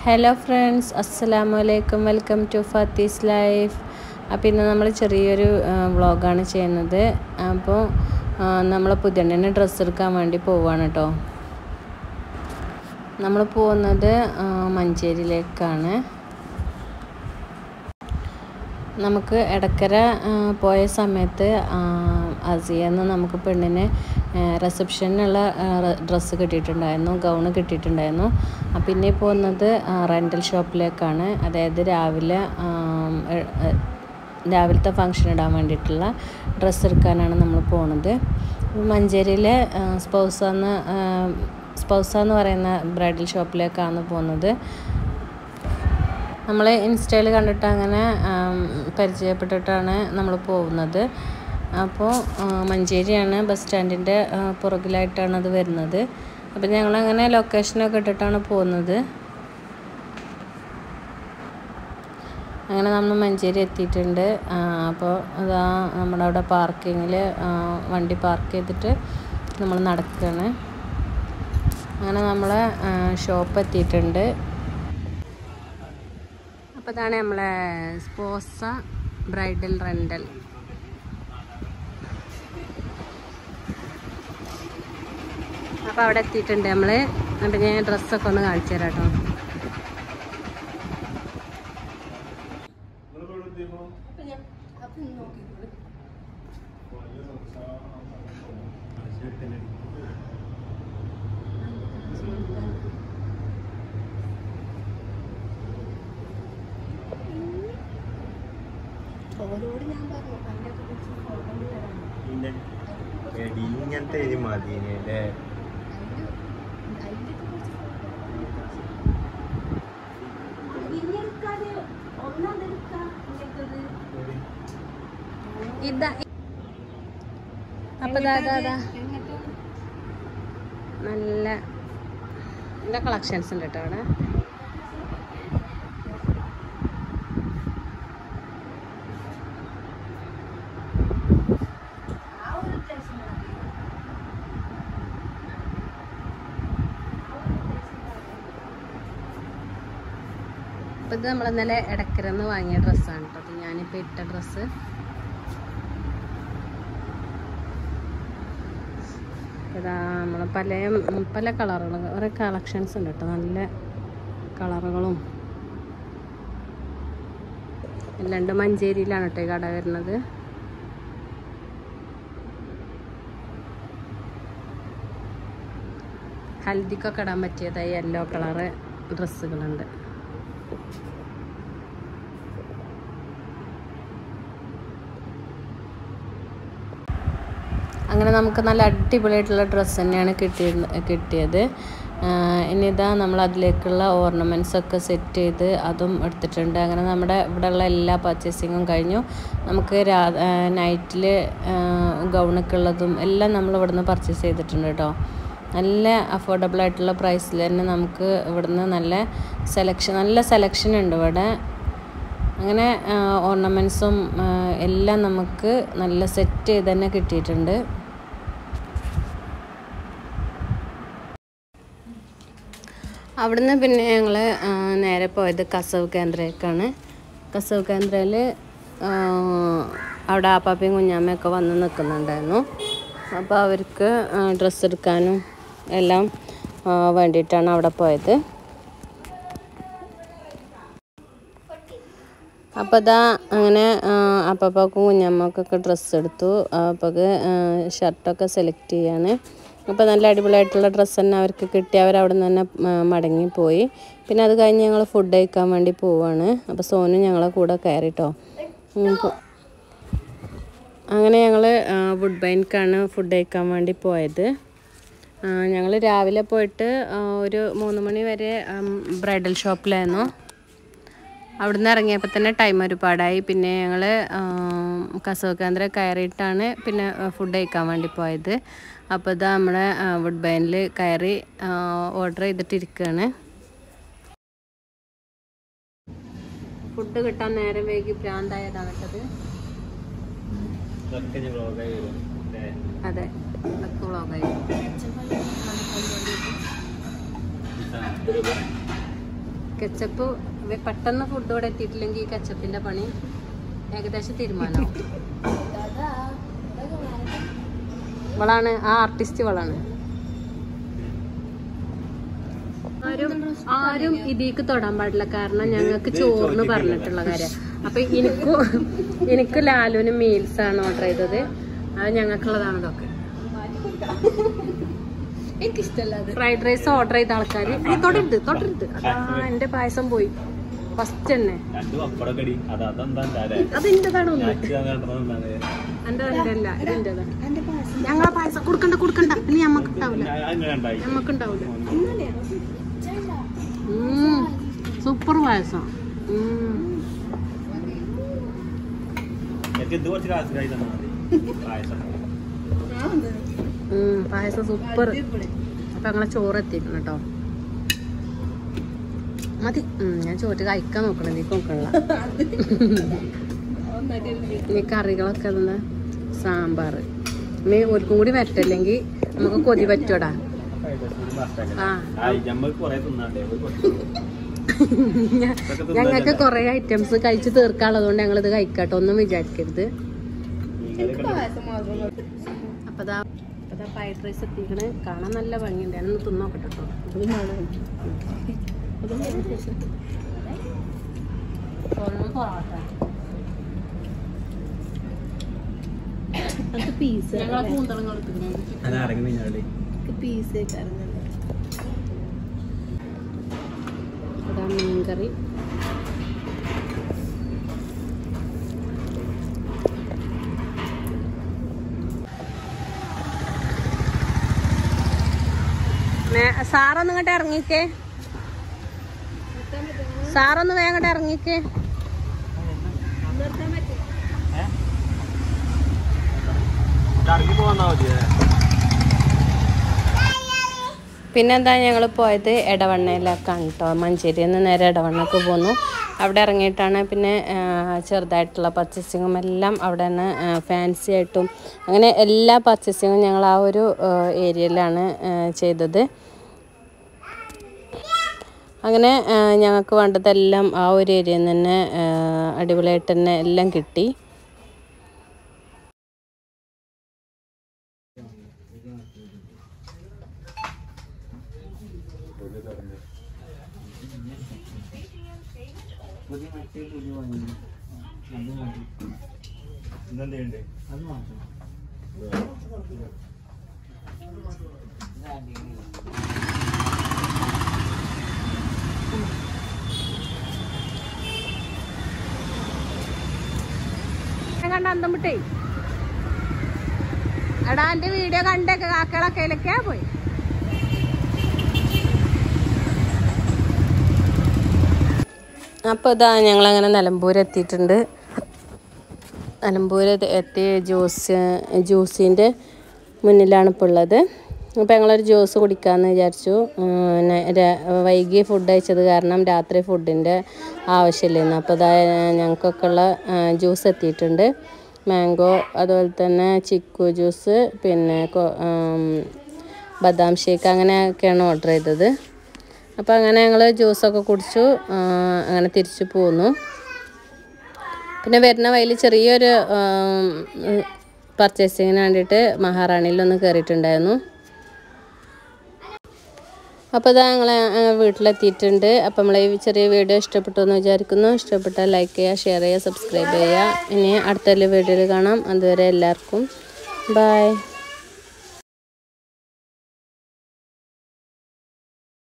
Hello friends അസ്സലാമു അലൈക്കും welcome to ഫത്തീസ് life അപ്പോൾ ഇന്ന് നമ്മൾ ചെറിയൊരു വ്ളോഗാണ് ചെയ്യുന്നത് അപ്പോൾ നമ്മൾ പുതിയണ്ണിന് ഡ്രസ്സ് എടുക്കാൻ വേണ്ടി പോവുകയാണ് കേട്ടോ നമ്മൾ പോകുന്നത് ആ, മഞ്ചേരിയിലേക്കാണ് നമുക്ക് എടക്കര ആ, പോയ സമയത്ത് അസിയെന്ന് നമുക്ക് പെണ്ണിന് റിസപ്ഷനിലുള്ള ഡ്രസ്സ് കിട്ടിയിട്ടുണ്ടായിരുന്നു ഗൗണ് കിട്ടിയിട്ടുണ്ടായിരുന്നു ആ, പിന്നെ പോകുന്നത് റെൻ്റൽ ഷോപ്പിലേക്കാണ് അതായത് രാവിലെ ആം, എ- എ- രാവിലത്തെ ഫങ്ഷൻ ഇടാൻ വേണ്ടിയിട്ടുള്ള ഡ്രസ്സ് എടുക്കാനാണ് നമ്മൾ പോണത് മഞ്ചേരിയിലെ സ്പൗസ എന്ന് സ്പൗസ എന്ന് പറയുന്ന ബ്രൈഡൽ ഷോപ്പിലേക്കാണ് പോകുന്നത് നമ്മൾ ഇൻസ്റ്റയിൽ കണ്ടിട്ട് അങ്ങനെ ആം, പരിചയപ്പെട്ടിട്ടാണ് നമ്മൾ പോകുന്നത് അപ്പോൾ ആ, മഞ്ചേരിയാണ് ബസ് സ്റ്റാൻഡിൻ്റെ ആ, പുറകിലായിട്ടാണ് അത് വരുന്നത് അപ്പോൾ ഞങ്ങളങ്ങനെ ലൊക്കേഷനൊക്കെ ഇട്ടിട്ടാണ് പോകുന്നത് അങ്ങനെ നമ്മൾ മഞ്ചേരി എത്തിയിട്ടുണ്ട് ആ, അപ്പോൾ അതാ നമ്മുടെ അവിടെ പാർക്കിങ്ങിൽ വണ്ടി പാർക്ക് ചെയ്തിട്ട് നമ്മൾ നടക്കുകയാണ് അങ്ങനെ നമ്മളെ ഷോപ്പ് എത്തിയിട്ടുണ്ട് അപ്പോൾ ഇതാണ് നമ്മളെ സ്പോസ ബ്രൈഡൽ റെൻ്റൽ അപ്പോൾ അവിടെ എത്തിയിട്ടുണ്ട് നമ്മൾ അപ്പം ഞാൻ ഡ്രസ്സൊക്കെ ഒന്ന് കാണിച്ചു തരാം കേട്ടോ പിന്നെ എടി ഇങ്ങനത്തെ എരി മതി അല്ലേ ഇതാ അപ്പൊ ദാ ദാ ദാ നല്ല നല്ല കളക്ഷൻസ് ഉണ്ട് കേട്ടോ അവിടെ അപ്പൊ ഇത് നമ്മൾ ഇന്നലെ ഇടക്കരന്ന് വാങ്ങിയ ഡ്രസ്സാണ് കേട്ടോ ഇത് ഞാനിപ്പോ ഇട്ട ഡ്രസ്സ് ഇതാ നമ്മൾ പല പല കളറുകൾ കുറേ കളക്ഷൻസ് ഉണ്ട് കേട്ടോ നല്ല കളറുകളും എല്ലാം ഉണ്ട് മഞ്ചേരിയിലാണ് കേട്ടോ ഈ കട വരുന്നത് ഹൽദിക്കൊക്കെ ഇടാൻ പറ്റിയതായി യെല്ലോ കളറ് ഡ്രസ്സുകളുണ്ട് അങ്ങനെ നമുക്ക് നല്ല അടിപൊളിയായിട്ടുള്ള ഡ്രസ്സ് തന്നെയാണ് കിട്ടിയ കിട്ടിയത് ആഹ് ഇനി ഇതാ നമ്മൾ അതിലേക്കുള്ള ഓർണമെൻറ്റ്സ് ഒക്കെ സെറ്റ് ചെയ്ത് അതും എടുത്തിട്ടുണ്ട് അങ്ങനെ നമ്മുടെ ഇവിടെയുള്ള എല്ലാ പർച്ചേസിങ്ങും കഴിഞ്ഞു നമുക്ക് രാ നൈറ്റിൽ ഗൗണൊക്കെ ഉള്ളതും എല്ലാം നമ്മൾ ഇവിടുന്ന് പർച്ചേസ് ചെയ്തിട്ടുണ്ട് കേട്ടോ നല്ല അഫോർഡബിൾ ആയിട്ടുള്ള പ്രൈസിൽ തന്നെ നമുക്ക് ഇവിടുന്ന് നല്ല സെലക്ഷൻ നല്ല സെലക്ഷൻ ഉണ്ട് ഇവിടെ അങ്ങനെ ഓർണമെൻറ്റ്സും എല്ലാം നമുക്ക് നല്ല സെറ്റ് ചെയ്ത് തന്നെ കിട്ടിയിട്ടുണ്ട് അവിടുന്ന് പിന്നെ ഞങ്ങൾ നേരെ പോയത് കസവ് കേന്ദ്രയിലേക്കാണ് കസവ് കേന്ദ്രയിൽ അവിടെ ആപ്പാപ്പയും കുഞ്ഞാമ്മയൊക്കെ വന്ന് നിൽക്കുന്നുണ്ടായിരുന്നു അപ്പോൾ അവർക്ക് ഡ്രസ്സ് എടുക്കാനും എല്ലാം ആ, വേണ്ടിയിട്ടാണ് അവിടെ പോയത് അപ്പോൾ ഇതാ അങ്ങനെ അപ്പപ്പാക്കും കുഞ്ഞമ്മക്കൊക്കെ ഡ്രസ്സ് എടുത്തു അപ്പൊക്ക് ഷർട്ടൊക്കെ സെലക്ട് ചെയ്യാണ് അപ്പോൾ നല്ല അടിപൊളിയായിട്ടുള്ള ഡ്രസ്സ് തന്നെ അവർക്ക് കിട്ടി അവർ അവിടെ നിന്ന് തന്നെ ആ, മടങ്ങിപ്പോയി പിന്നെ അത് കഴിഞ്ഞ് ഞങ്ങൾ ഫുഡ് കഴിക്കാൻ വേണ്ടി പോവാണ് അപ്പോൾ സോനു ഞങ്ങളെ കൂടെ കയറിട്ടോ അങ്ങനെ ഞങ്ങൾ വുഡ് ബൈൻക്കാണ് ഫുഡ് കഴിക്കാൻ വേണ്ടി പോയത് ഞങ്ങൾ രാവിലെ പോയിട്ട് ആ, ഒരു മൂന്ന് മണി വരെ ബ്രൈഡൽ ഷോപ്പിലായിരുന്നു അവിടുന്ന് ഇറങ്ങിയപ്പോൾ തന്നെ ടൈം ഒരുപാടായി പിന്നെ ഞങ്ങൾ കസവ് കേന്ദ്ര കയറിയിട്ടാണ് പിന്നെ ഫുഡ് കഴിക്കാൻ വേണ്ടി പോയത് അപ്പോൾ ഇതാ നമ്മുടെ വുഡ് ബൈനിൽ കയറി ഓർഡർ ചെയ്തിട്ടിരിക്കുകയാണ് ഫുഡ് കിട്ടാൻ നേരം വൈകി ഭ്രാന്തായതാണ് കേട്ടത് ഇതൊക്കെ ഞാൻ vlog-ആയി വരും. അല്ലേ? അതെ അതൊക്കെ വ്ളോഗായി ഇതാ. കെച്ചപ്പ് പെട്ടെന്ന് ഫുഡ് ഇവിടെ എത്തിയിട്ടില്ലെങ്കിൽ ഈ കെച്ചപ്പിന്റെ പണി ഏകദേശം തീരുമാനമാവും ഇവളാണ് ആ ആർട്ടിസ്റ്റ് ഇവളാണ് ആരും ആരും ഇതിക്ക് തൊടാൻ പാടില്ല കാരണം ഞങ്ങൾക്ക് ചോറിന് പറഞ്ഞിട്ടുള്ള കാര്യം അപ്പൊ എനിക്കും എനിക്ക് ലാലുവിന് മീൽസ് ആണ് ഓർഡർ ചെയ്തത് അത് ഞങ്ങൾക്കുള്ളതാണ് ഇതൊക്കെ ഫ്രൈഡ് റൈസ് ഓർഡർ ചെയ്ത ആൾക്കാർ തൊടരുത് തൊടരുത് അതാ എന്റെ പായസം പോയി ഫസ്റ്റ് തന്നെ രണ്ടു പപ്പടം കടി അത് അതെന്താ അല്ലേ അത് എന്റേതാണ് ഒന്ന് എന്താണ് എന്റെ എന്റെ അല്ല ഇത് എന്റേതാ ഞങ്ങളെ പായസം കൊടുക്കണ്ട കൊടുക്കണ്ട ഇനി ഞമ്മക്ക് ഉണ്ടാവില്ല അങ്ങനെ ഉണ്ടായി ഞമ്മക്ക് ഉണ്ടാവില്ല സൂപ്പർ പായസം ഉം. എനിക്ക് ഇത് കുറച്ച് കാശ് കഴി തന്നാൽ മതി പായസം ഉം, പായസം സൂപ്പർ അപ്പൊ ഞങ്ങളെ ചോറ് എത്തിക്കണം കേട്ടോ മതി ഉം, ഞാൻ ചോറ്റ് കഴിക്കാൻ നോക്കണം നീ നോക്കണില്ല ഈ കറികളൊക്കെ തന്നെ സാമ്പാർ ഇനി ഒരിക്കും കൂടി വരട്ടില്ലെങ്കിൽ നമുക്ക് കൊതി പറ്റൂടാ ആ ഞമ്മക്ക് കൊറേ തിന്നാണ്ടേ ഒരു കുറച്ച് ഞങ്ങൾക്ക് കുറെ ഐറ്റംസ് കഴിച്ച് തീർക്കാനുള്ളത് കൊണ്ട് ഞങ്ങളിത് കഴിക്കട്ടോ ഒന്നും വിചാരിക്കരുത് അപ്പതാ അപ്പതാ ഫ്രൈഡ് റൈസ് എത്തിക്കണ് കാണാൻ നല്ല ഭംഗിയുണ്ട് ഞാനൊന്ന് തിന്നോക്കട്ടെ കേട്ടോ ഒന്നും പൊറോട്ട ഞങ്ങളെ കൂന്തളം കൊടുത്തിട്ടുണ്ട് അത് ഇറങ്ങി കഴിഞ്ഞാലേ അതാ മീൻകറി സാറൊന്ന് ഇങ്ങോട്ട് ഇറങ്ങിക്കേ സാറൊന്ന് വേഗം ഇങ്ങോട്ട് ഇറങ്ങിക്കേ ഇറങ്ങി പോന്നാ മതിയേ പിന്നെന്താ ഞങ്ങൾ പോയത് എടവണ്ണയിലേക്കാണ് കേട്ടോ മഞ്ചേരിയിൽ നിന്ന് നേരെ എടവണ്ണക്ക് പോന്നു അവിടെ ഇറങ്ങിയിട്ടാണ് പിന്നെ ആ, ചെറുതായിട്ടുള്ള പർച്ചേസിങ്ങും എല്ലാം അവിടെ നിന്ന് ഫാൻസി ആയിട്ടും അങ്ങനെ എല്ലാ പർച്ചേസിങ്ങും ഞങ്ങൾ ആ ഒരു ഏരിയയിലാണ് ചെയ്തത് അങ്ങനെ ആ, ഞങ്ങൾക്ക് വേണ്ടതെല്ലാം ആ ഒരു ഏരിയയിൽ നിന്ന് തന്നെ ആ, അടിപൊളിയായിട്ട് തന്നെ എല്ലാം കിട്ടി ഇന്നെന്തുണ്ട് ഞാൻ കണ്ട അന്തം വിട്ടേ എടാ എന്റെ വീഡിയോ കണ്ടേക്ക് കാക്കകളൊക്കെ അതിലൊക്കെയാ പോയി അപ്പോൾ ഇതാ ഞങ്ങളങ്ങനെ നിലമ്പൂർ എത്തിയിട്ടുണ്ട് നിലമ്പൂർ എത്തി ജ്യൂസ് ജ്യൂസിൻ്റെ മുന്നിലാണ് ഇപ്പോൾ ഉള്ളത് അപ്പോൾ ഞങ്ങളൊരു ജ്യൂസ് കുടിക്കാമെന്ന് വിചാരിച്ചു ഉം, പിന്നെ ര- വൈകി ഫുഡ് കഴിച്ചത് കാരണം രാത്രി ഫുഡിൻ്റെ ആവശ്യമില്ലായിരുന്നു അപ്പോൾ ഇതാ ഞങ്ങൾക്കൊക്കെ ഉള്ള ജ്യൂസ് എത്തിയിട്ടുണ്ട് മാംഗോ അതുപോലെ തന്നെ ചിക്കു ജ്യൂസ് പിന്നെ കൊ- ഉം, ബദാം ഷേക്ക് അങ്ങനെയൊക്കെയാണ് ഓർഡർ ചെയ്തത് അപ്പോൾ അങ്ങനെ ഞങ്ങൾ ജ്യൂസൊക്കെ കുടിച്ചു ആ, അങ്ങനെ തിരിച്ചു പോന്നു പിന്നെ വരുന്ന വഴിയിൽ ചെറിയൊരു പർച്ചേസിങ്ങിന് വേണ്ടിയിട്ട് മഹാറാണിയിലൊന്ന് കയറിയിട്ടുണ്ടായിരുന്നു അപ്പോൾ ഇതാ ഞങ്ങൾ വീട്ടിലെത്തിയിട്ടുണ്ട് അപ്പോൾ നമ്മളെ ഈ ചെറിയ വീഡിയോ ഇഷ്ടപ്പെട്ടു എന്ന് വിചാരിക്കുന്നു ഇഷ്ടപ്പെട്ടാൽ ലൈക്ക് ചെയ്യുക ഷെയർ ചെയ്യുക സബ്സ്ക്രൈബ് ചെയ്യുക ഇനി അടുത്ത വീഡിയോയിൽ കാണാം അതുവരെ എല്ലാവർക്കും ബൈ